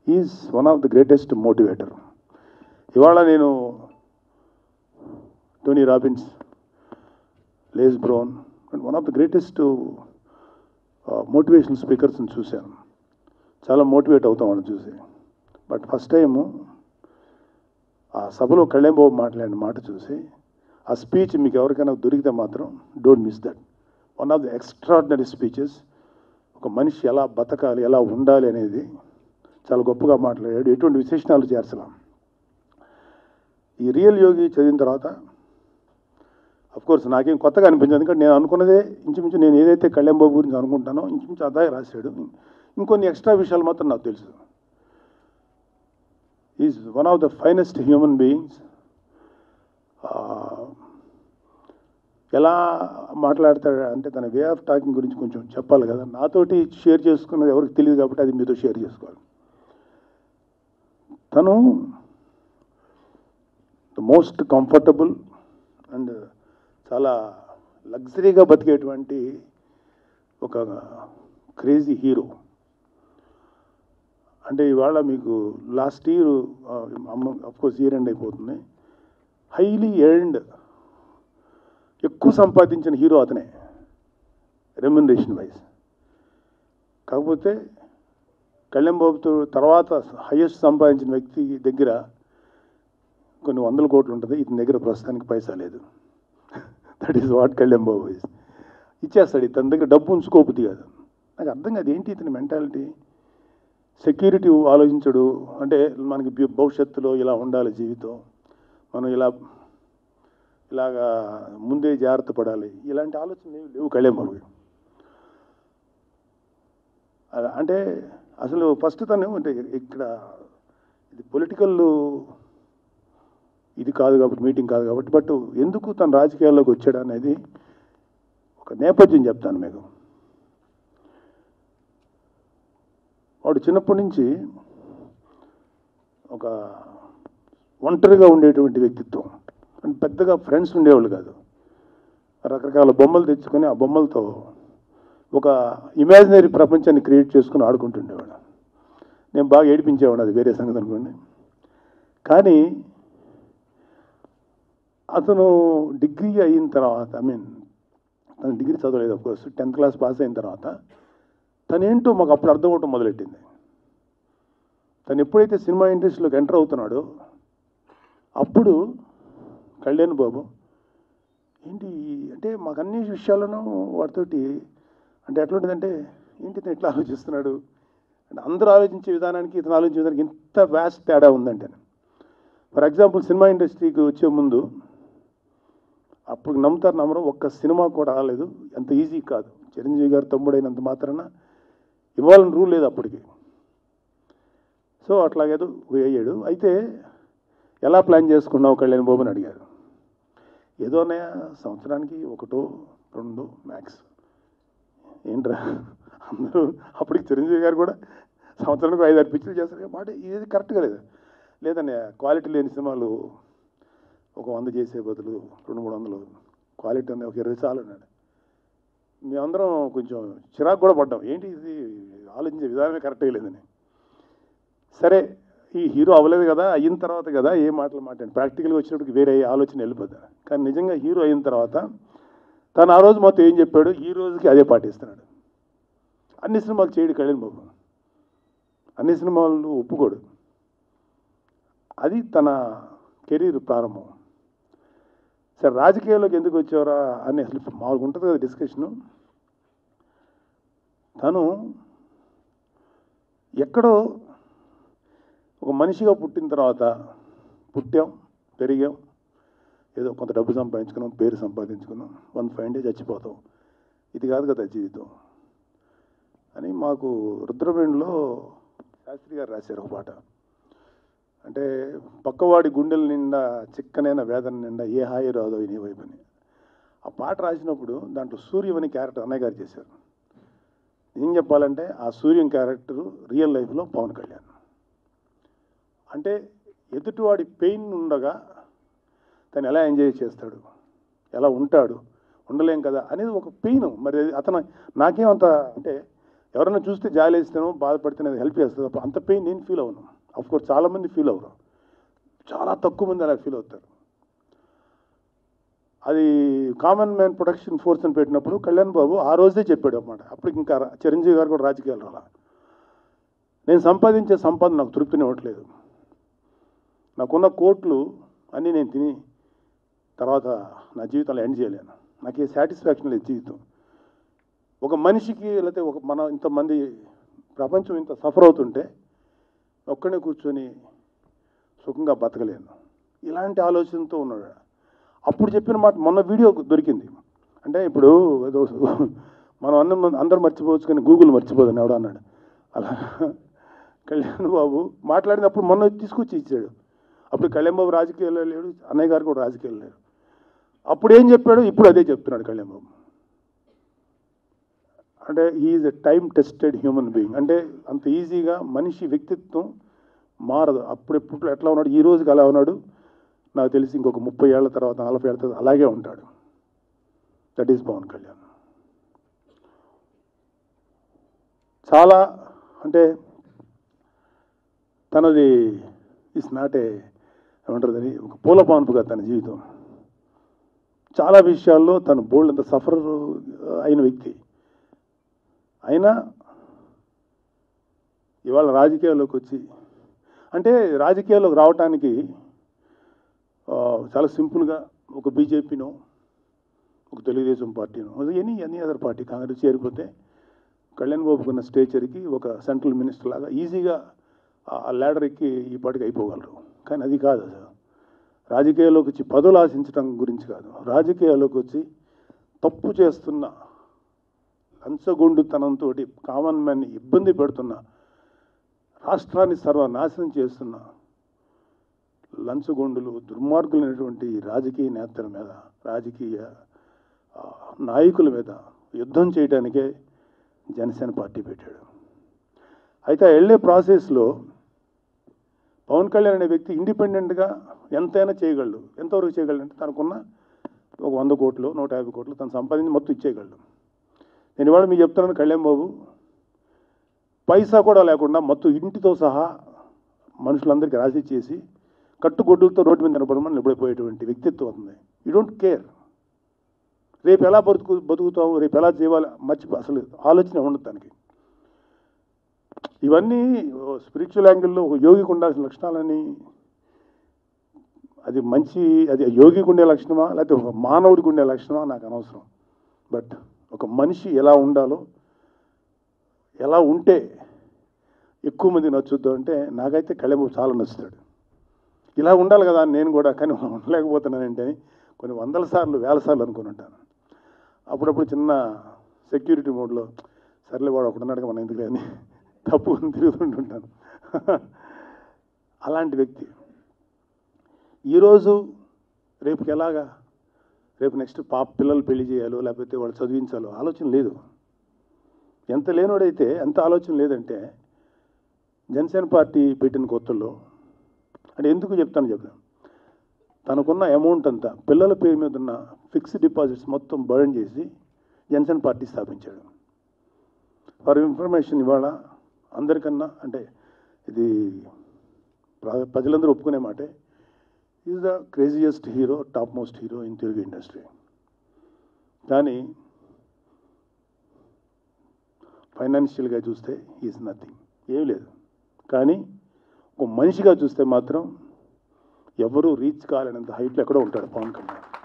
is one of the greatest motivator ఇవాళ నేను Tony Robbins Les Brown and one of the greatest motivational స్పీకర్స్ని చూశాను చాలా motivate అవుతాం వాళ్ళని చూసి బట్ ఫస్ట్ టైము ఆ సభలో కళ్యాణబాబు మాట్లాడిన మాట చూసి ఆ స్పీచ్ మీకు ఎవరికైనా దొరికితే మాత్రం don't miss that one of the extraordinary speeches ఒక మనిషి ఎలా బతకాలి ఎలా ఉండాలి అనేది చాలా గొప్పగా మాట్లాడాడు ఎటువంటి విశేషణాలు చేర్చలాం ఈ రియల్ యోగి చదివిన తర్వాత కోర్స్ నాకేం కొత్తగా అనిపించింది ఎందుకంటే నేను అనుకున్నదే ఇంచుమించు నేను ఏదైతే కళ్యాణ్ బాబు గురించి అనుకుంటానో ఇంచుమించు అదే రాశాడు ఇంకొన్ని ఎక్స్ట్రా విషయాలు మాత్రం నాకు తెలుసు is one of the finest human beings ఎలా మాట్లాడతాడు అంటే తన వే ఆఫ్ టాకింగ్ గురించి కొంచెం చెప్పాలి కదా నాతోటి షేర్ చేసుకున్నది ఎవరికి తెలియదు కాబట్టి అది మీతో షేర్ చేసుకోవాలి తను ద మోస్ట్ కంఫర్టబుల్ అండ్ చాలా లగ్జరీగా బతికేటువంటి ఒక క్రేజీ హీరో అంటే ఇవాళ మీకు last year course year end అయిపోతుంది హైలీ ఎర్న్డ్ ఎక్కువ సంపాదించిన హీరో అతనే రెమ్యునరేషన్ వైజ్ కాకపోతే కళ్యాణ్ బాబుతో తర్వాత హైయెస్ట్ సంపాదించిన వ్యక్తి దగ్గర కొన్ని వందల కోట్లు ఉంటుంది ఇతని దగ్గర ప్రస్తుతానికి పైసా లేదు that is what Kalyan Babu is ఇచ్చేస్తాడు ఇతని దగ్గర డబ్బు ఉంచుకోబుద్ది కాదు నాకు అర్థం కాదు ఏంటి ఇతని మెంటాలిటీ సెక్యూరిటీ ఆలోచించడు అంటే మనకి భి- భవిష్యత్తులో ఇలా ఉండాలి జీవితం మనం ఇలా ఇలాగా ముందే జాగ్రత్త పడాలి ఇలాంటి ఆలోచనలు ఏమీ లేవు కళ్యాణ్ బాబుకి అలా అంటే అసలు ఫస్ట్ తను అంటే ఇక్కడ ఇది పొలిటికల్ ఇది కాదు కాబట్టి మీటింగ్ కాదు కాబట్టి బట్ ఎందుకు తను రాజకీయాల్లోకి వచ్చాడు అనేది ఒక నేపథ్యం చెప్తాను మీకు వాడు చిన్నప్పటి నుంచి ఒక ఒంటరిగా ఉండేటువంటి వ్యక్తిత్వం అంటే పెద్దగా ఫ్రెండ్స్ ఉండేవాళ్ళు కాదు రకరకాల బొమ్మలు తెచ్చుకొని ఆ బొమ్మలతో ఒక ఇమాజినరీ ప్రపంచాన్ని క్రియేట్ చేసుకుని ఆడుకుంటుండేవాడు నేను బాగా ఏడిపించేవాడు అది వేరే సంగతి అనుకోండి కానీ అతను డిగ్రీ అయిన తర్వాత ఐ మీన్ తను డిగ్రీ చదవలేదు కోర్స్ టెన్త్ క్లాస్ పాస్ అయిన తర్వాత తనేంటో మాకు అప్పుడు అర్థం అవటం మొదలెట్టింది తను ఎప్పుడైతే సినిమా ఇండస్ట్రీలోకి ఎంటర్ అవుతున్నాడో అప్పుడు కళ్యాణ్ బాబు ఏంటి అంటే మాకు అన్ని విషయాలను వాటితోటి అంటే ఎట్లుంటుందంటే ఏంటి ఇతను ఎట్లా ఆలోచిస్తున్నాడు అంటే అందరూ ఆలోచించే విధానానికి ఇతను ఆలోచించే విధానానికి ఇంత వ్యాస్ట్ తేడా ఉందంటే ఫర్ ఎగ్జాంపుల్ సినిమా ఇండస్ట్రీకి వచ్చే ముందు అప్పుడు నమ్ముతారు నమ్మరు ఒక్క సినిమా కూడా రాలేదు అంత ఈజీ కాదు చిరంజీవి గారు తమ్ముడైనంత మాత్రాన ఇవ్వాలని రూల్ లేదు అప్పటికి సో అట్లాగేదో వేయాడు అయితే ఎలా ప్లాన్ చేసుకున్నావు కళ్యాణ్ బాబు అని అడిగారు ఏదో అన్నయ్య సంవత్సరానికి ఒకటో రెండు మ్యాక్స్ ఏంట్రా అందరూ అప్పటికి చిరంజీవి గారు కూడా సంవత్సరానికి ఐదు ఆరు పిక్చర్లు చేస్తారు మాట ఇది కరెక్ట్గా లేదు లేదన్నయ్య క్వాలిటీ లేని సినిమాలు ఒక వంద చేసే బదులు రెండు మూడు వందలు క్వాలిటీ ఉంది ఒక ఇరవై చాలు అన్నాడు మేమందరం కొంచెం చిరాకు కూడా పడ్డాం ఏంటి ఇది ఆలోచించే విధానమే కరెక్ట్గా లేదని సరే ఈ హీరో అవ్వలేదు కదా అయిన తర్వాత కదా ఏ మాటలు మాట్లాడి ప్రాక్టికల్గా వచ్చినప్పటికి వేరే ఆలోచన వెళ్ళిపోతా కానీ నిజంగా హీరో అయిన తర్వాత తను ఆ రోజు మొత్తం ఏం చెప్పాడు ఈ రోజుకి అదే పాటిస్తున్నాడు అన్ని సినిమాలు చేయడు కళ్యాణ్ బాబు అన్ని సినిమాలు ఒప్పుకోడు అది తన కెరీర్ ప్రారంభం సరే రాజకీయాల్లోకి ఎందుకు వచ్చారా అని అసలు మామూలుగా ఉంటుంది కదా డిస్కషను తను ఎక్కడో ఒక మనిషిగా పుట్టిన తర్వాత పుట్టాం పెరిగాం ఏదో కొంత డబ్బు సంపాదించుకున్నాం పేరు సంపాదించుకున్నాం వన్ ఫైవ్ డేస్ చచ్చిపోతాం ఇది కాదు కదా జీవితం అని మాకు రుద్రవేణిలో శాస్త్రి గారు రాశారు ఒక పాట అంటే పక్కవాడి గుండెల నిండా చిక్కనైన వేదన నిండా ఏ హాయి రాదో నీ వైపు అని ఆ పాట రాసినప్పుడు దాంట్లో సూర్యం అనే క్యారెక్టర్ అన్నయ్య గారు చేశారు ఏం చెప్పాలంటే ఆ సూర్యం క్యారెక్టర్ రియల్ లైఫ్లో పవన్ కళ్యాణ్ అంటే ఎదుటివాడి పెయిన్ ఉండగా తను ఎలా ఎంజాయ్ చేస్తాడు ఎలా ఉంటాడు ఉండలేం కదా అనేది ఒక పెయిన్ మరి అది అతను నాకేమంత అంటే ఎవరైనా చూస్తే జాలి వేస్తేనో బాధపడితేనే అది హెల్ప్ చేస్తుంది తప్ప అంత పెయిన్ నేను ఫీల్ అవును అఫ్ కోర్స్ చాలామంది ఫీల్ అవ్వరు చాలా తక్కువ మంది అలా ఫీల్ అవుతారు అది కామన్ మ్యాన్ ప్రొటెక్షన్ ఫోర్స్ అని పెట్టినప్పుడు కళ్యాణ్ బాబు ఆ రోజే చెప్పాడు అన్నమాట అప్పటికి ఇంకా రా- చిరంజీవి గారు కూడా రాజకీయాలు రాలా నేను సంపాదించే సంపాదన నాకు తృప్తిని ఇవ్వట్లేదు నాకున్న కోట్లు అన్నీ నేను తిని తర్వాత నా జీవితంలో ఎండ్ చేయలేను నాకు ఏ సాటిస్ఫాక్షన్ లేదు జీవితం ఒక మనిషికి లేకపోతే ఒక మన ఇంతమంది ప్రపంచం ఇంత సఫర్ అవుతుంటే ఒక్కడే కూర్చొని సుఖంగా బతకలేను ఇలాంటి ఆలోచనతో ఉన్నాడు అప్పుడు చెప్పిన మాట మొన్న వీడియో దొరికింది అంటే ఇప్పుడు ఏదో మనం అందరం అందరూ మర్చిపోవచ్చు కానీ గూగుల్ మర్చిపోదని ఎవడో అన్నాడు అలా కళ్యాణ్ బాబు మాట్లాడినప్పుడు మొన్న తీసుకొచ్చి ఇచ్చాడు అప్పుడు కళ్యాణ్ బాబు రాజకీయాల్లో లేడు అన్నయ్య గారు కూడా రాజకీయాల్లో లేరు అప్పుడు ఏం చెప్పాడు ఇప్పుడు అదే చెప్తున్నాడు కళ్యాణ్ బాబు అంటే is a time tested human being అంటే అంత ఈజీగా మనిషి వ్యక్తిత్వం మారదు అప్పుడెప్పుడు ఎట్లా ఉన్నాడు ఈ రోజుకి అలా ఉన్నాడు నాకు తెలిసి ఇంకొక ముప్పై ఏళ్ళ తర్వాత నలభై ఏళ్ళ తర్వాత అలాగే ఉంటాడు దట్ ఈస్ పవన్ కళ్యాణ్ చాలా అంటే తనది ఇస్ నాట్ ఏ ఏమంటారు దాన్ని ఒక పూల పాన్పుగా తన జీవితం చాలా విషయాల్లో తను బోల్డ్ అంత సఫర్ అయిన వ్యక్తి అయినా ఇవాళ రాజకీయాల్లోకి వచ్చి అంటే రాజకీయాల్లోకి రావటానికి ఆ, చాలా సింపుల్గా ఒక బీజేపీనో ఒక తెలుగుదేశం పార్టీనో any any other party Congress చేరిపోతే కళ్యాణ్ బాబుకు ఉన్న స్టేచర్కి ఒక సెంట్రల్ మినిస్టర్ లాగా ఈజీగా ఆ ల్యాడర్ ఎక్కి ఈ పాటికి అయిపోగలరు కానీ అది కాదు అసలు రాజకీయాల్లోకి వచ్చి పదవులు ఆశించడం గురించి కాదు రాజకీయాల్లోకి వచ్చి తప్పు చేస్తున్న లంచగొండుతనంతో కామన్ మ్యాన్ని ఇబ్బంది పెడుతున్న రాష్ట్రాన్ని సర్వనాశనం చేస్తున్న లంచగొండులు దుర్మార్గులైనటువంటి రాజకీయ నేతల మీద రాజకీయ ఆ, నాయకుల మీద యుద్ధం చేయడానికే జనసేన పార్టీ పెట్టాడు అయితే ఆ వెళ్ళే ప్రాసెస్లో పవన్ కళ్యాణ్ అనే వ్యక్తి ఇండిపెండెంట్గా ఎంతైనా చేయగలడు ఎంతవరకు చేయగలడు అంటే తనకున్న ఒక వంద కోట్లు నూట యాభై కోట్లు తను సంపాదించి మొత్తం ఇచ్చేయగలడు నేను ఇవాళ మీకు చెప్తున్నాను కళ్యాణ్ బాబు పైసా కూడా లేకుండా మొత్తం ఇంటితో సహా మనుషులందరికీ రాసి చేసి కట్టుగొడ్డులతో రోడ్డు మీద నిలబడమని నిలబడిపోయేటువంటి వ్యక్తిత్వం ఉంది యూ డోంట్ కేర్ రేపు ఎలా బతుకు బతుకుతాము రేపు ఎలా చేయాలి మర్చిపో అసలు ఆలోచన ఉండదు దానికి ఇవన్నీ స్పిరిచువల్ యాంగిల్లో ఒక యోగికి ఉండాల్సిన లక్షణాలని అది మంచి అది యోగికి ఉండే లక్షణమా లేకపోతే ఒక మానవుడికి ఉండే లక్షణమా నాకు అనవసరం బట్ ఒక మనిషి ఎలా ఉండాలో ఎలా ఉంటే ఎక్కువ మంది నచ్చుద్దు అంటే నాకైతే కళ్యాణ్ చాలా నచ్చుతాడు ఇలా ఉండాలి కదా అని నేను కూడా కానీ ఉండలేకపోతున్నానంటే కొన్ని వందల సార్లు వేల సార్లు అనుకుని ఉంటాను అప్పుడప్పుడు చిన్న సెక్యూరిటీ మోడ్లో సర్లే వాడు ఒకడున్నాడు మన ఎందుకు అని తప్పు తిరుగుతుంటుంటాను అలాంటి వ్యక్తి ఈరోజు రేపుకి ఎలాగా రేపు నెక్స్ట్ పాప పిల్లలు పెళ్లి చేయాలో లేకపోతే వాళ్ళు చదివించాలో ఆలోచన లేదు ఎంత లేనోడైతే ఎంత ఆలోచన లేదంటే జనసేన పార్టీ పెట్టిన కొత్తల్లో అంటే ఎందుకు చెప్తాను చెప్తాను తనకున్న అమౌంట్ అంతా పిల్లల పేరు మీద ఉన్న ఫిక్స్డ్ డిపాజిట్స్ మొత్తం బర్న్ చేసి జనసేన పార్టీ స్థాపించాడు ఫర్ ఇన్ఫర్మేషన్ ఇవాళ అందరికన్నా అంటే ఇది ప్ర- ప్రజలందరూ ఒప్పుకునే మాటే is the craziest hero top most hero in Telugu industry కానీ ఫైనాన్షియల్గా చూస్తే ఈజ్ నథింగ్ ఏం లేదు కానీ ఒక మనిషిగా చూస్తే మాత్రం ఎవరు రీచ్ కాలేనంత హైట్లో ఎక్కడో ఉంటాడు పవన్ కళ్యాణ్